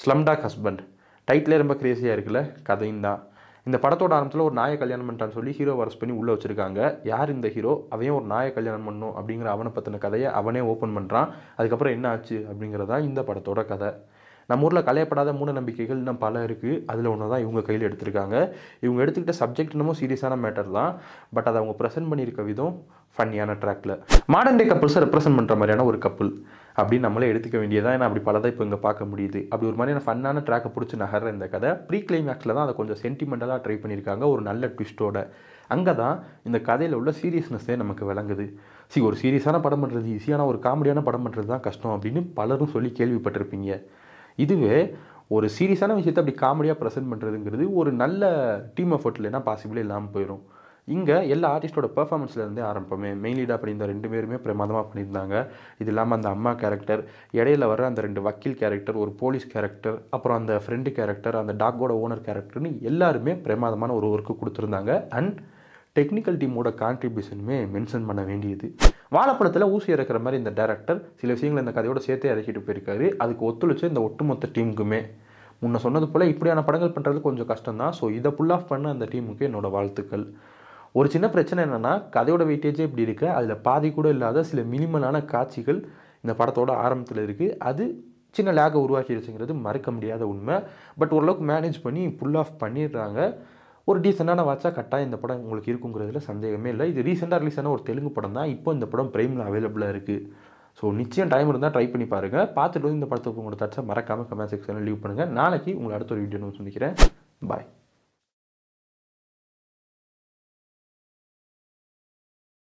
Slumdog husband டைட்டிலே ரொம்ப கிரேசியாக இருக்குல்ல கதையும் தான் இந்த படத்தோட ஆரம்பத்தில் ஒரு நாயை கல்யாணம் பண்ணிட்டான்னு சொல்லி ஹீரோ அரஸ்ட் பண்ணி உள்ளே வச்சிருக்காங்க யார் இந்த ஹீரோ அவையும் ஒரு நாயை கல்யாணம் பண்ணும் அப்படிங்கிற அவனை பற்றின கதையை அவனே ஓப்பன் பண்ணுறான் அதுக்கப்புறம் என்ன ஆச்சு அப்படிங்கிறதா இந்த படத்தோட கதை நம்ம ஊரில் கலையப்படாத மூட நம்பிக்கைகள் இன்னும் பல இருக்குது அதில் ஒன்று தான் இவங்க கையில் எடுத்திருக்காங்க இவங்க எடுத்துக்கிட்ட சப்ஜெக்ட் என்னமோ சீரியஸான மேட்டர் தான் பட் அதை அவங்க ப்ரெசென்ட் பண்ணியிருக்க விதம் ஃபன்னியான ட்ராக்கில் மாடர்ன் டே கப்புள்ஸை ரெப்ரசென்ட் பண்ணுற மாதிரியான ஒரு கப்புள் அப்படின்னு நம்மளே எடுத்துக்க வேண்டியதான் ஏன்னா அப்படி பலதை இப்போ இங்கே பார்க்க முடியுது அப்படி ஒரு மாதிரியான ஃபன்னான ட்ராக்கை பிடிச்சி நகர்ற இந்த கதை ப்ரீ கிளைமேக்ஸில் தான் அதை கொஞ்சம் சென்டிமெண்டலாக ட்ரை பண்ணியிருக்காங்க ஒரு நல்ல ட்விஸ்ட்டோட அங்கே தான் இந்த கதையில் உள்ள சீரியஸ்னஸ்ஸே நமக்கு விளங்குது சி ஒரு சீரியஸான படம் பண்ணுறது ஈஸியான ஒரு காமெடியான படம் பண்ணுறது தான் கஷ்டம் அப்படின்னு பலரும் சொல்லி கேள்விப்பட்டிருப்பீங்க இதுவே ஒரு சீரியஸான விஷயத்தை அப்படி காமெடியாக ப்ரெசென்ட் பண்ணுறதுங்கிறது ஒரு நல்ல டீம் எஃபர்ட் இல்லைன்னா பாசிபிளே இல்லாமல் போயிடும் இங்கே எல்லா ஆர்டிஸ்டோட பெர்ஃபார்மன்ஸ்லேருந்தே ஆரம்பமே மெயின் லீடாக அப்படி இந்த ரெண்டு பேருமே பிரமாதமாக பண்ணியிருந்தாங்க இது இல்லாமல் அந்த அம்மா கேரக்டர் இடையில வர அந்த ரெண்டு வக்கீல் கேரக்டர் ஒரு போலீஸ் கேரக்டர் அப்புறம் அந்த ஃப்ரெண்டு கேரக்டர் அந்த டாக்கோட ஓனர் கேரக்டர்னு எல்லாருமே பிரமாதமான ஒரு ஒர்க்கு கொடுத்துருந்தாங்க அண்ட் டெக்னிக்கல் டீமோட கான்ட்ரிபியூஷனுமே மென்ஷன் பண்ண வேண்டியது வாழைப்பழத்தில் ஊசி இறக்குற மாதிரி இந்த டேரக்டர் சில விஷயங்களை இந்த கதையோட சேர்த்தே இறக்கிட்டு போயிருக்காரு அதுக்கு ஒத்துழைச்ச இந்த ஒட்டுமொத்த டீமுக்குமே முன்ன சொன்னது போல் இப்படியான படங்கள் பண்ணுறது கொஞ்சம் கஷ்டம் தான் ஸோ இதை புல் ஆஃப் பண்ண அந்த டீமுக்கு என்னோட வாழ்த்துக்கள் ஒரு சின்ன பிரச்சனை என்னென்னா கதையோட வெயிட்டேஜே இப்படி இருக்கு அதில் பாதி கூட இல்லாத சில மினிமலான காட்சிகள் இந்த படத்தோட ஆரம்பத்தில் இருக்குது அது சின்ன லேகை உருவாக்கிடுச்சுங்கிறது மறக்க முடியாத உண்மை பட் ஓரளவுக்கு மேனேஜ் பண்ணி புல் ஆஃப் பண்ணிடுறாங்க ஒரு டீசெண்டான வாட்சா கட்டாயம் இந்த படம் உங்களுக்கு இருக்குங்கிறதுல சந்தேகமே இல்லை இது ரீசெண்டாக ரிலீஸ் ஆன ஒரு தெலுங்கு படம் தான் இப்போ இந்த படம் பிரைமில் அவைலபிளாக இருக்குது ஸோ நிச்சயம் டைம் இருந்தால் ட்ரை பண்ணி பாருங்கள் பார்த்துட்டு வந்து இந்த படத்துக்கு உங்களோட தச்சா மறக்காமல் கமெண்ட் செக்ஷனில் லீவ் பண்ணுங்கள் நாளைக்கு உங்களை அடுத்த ஒரு வீடியோ சந்திக்கிறேன் பாய்